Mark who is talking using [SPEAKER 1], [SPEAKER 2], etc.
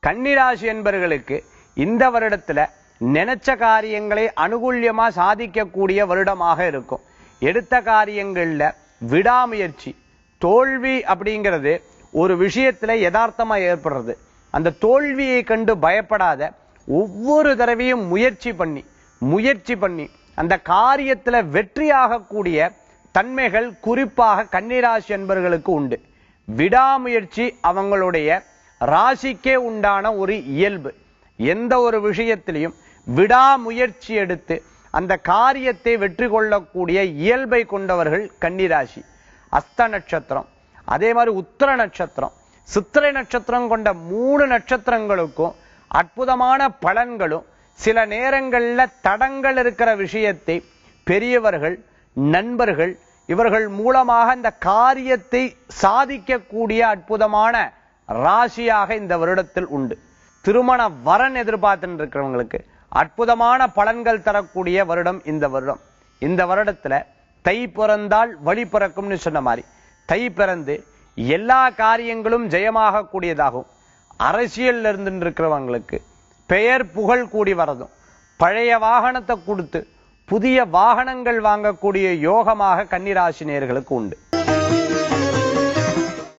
[SPEAKER 1] கன்னிராசி என்பர்களுக்கு இந்த வருடத்துல நினைச்ச காரியங்களை அனுகூல்யமா சாதிக்கக்கூடிய வருடமாக இருக்கும் எடுத்த காரியங்கள்ல விடாமுயற்சி தோல்வி அப்படிங்கிறது ஒரு விஷயத்துல யதார்த்தமா ஏற்படுறது அந்த தோல்வியை கண்டு பயப்படாத ஒவ்வொரு தடவையும் முயற்சி பண்ணி முயற்சி பண்ணி அந்த காரியத்துல வெற்றியாகக்கூடிய தன்மைகள் குறிப்பாக கன்னிராசி என்பவர்களுக்கு உண்டு விடாமுயற்சி அவங்களுடைய ராசிக்கே உண்டான ஒரு இயல்பு எந்த ஒரு விஷயத்திலையும் விடாமுயற்சி எடுத்து அந்த காரியத்தை வெற்றி கொள்ளக்கூடிய இயல்பை கொண்டவர்கள் கன்னிராசி அஸ்த நட்சத்திரம் அதே மாதிரி உத்தர நட்சத்திரம் சித்திரை நட்சத்திரம் கொண்ட மூணு நட்சத்திரங்களுக்கும் அற்புதமான பலன்களும் சில நேரங்கள்ல தடங்கள் இருக்கிற விஷயத்தை பெரியவர்கள் நண்பர்கள் இவர்கள் மூலமாக இந்த காரியத்தை சாதிக்கக்கூடிய அற்புதமான ராசியாக இந்த வருடத்தில் உண்டு திருமண வரன் எதிர்பார்த்துட்டு இருக்கிறவங்களுக்கு அற்புதமான பலன்கள் தரக்கூடிய வருடம் இந்த வருடம் இந்த வருடத்துல தை பிறந்தால் வழி பிறக்கும்னு சொன்ன மாதிரி தை பிறந்து எல்லா காரியங்களும் ஜெயமாக கூடியதாகும் அரசியல்ல இருந்து இருக்கிறவங்களுக்கு பெயர் புகழ் கூடி வரதும் பழைய வாகனத்தை கொடுத்து புதிய வாகனங்கள் வாங்கக்கூடிய யோகமாக கன்னிராசி நேயர்களுக்கு உண்டு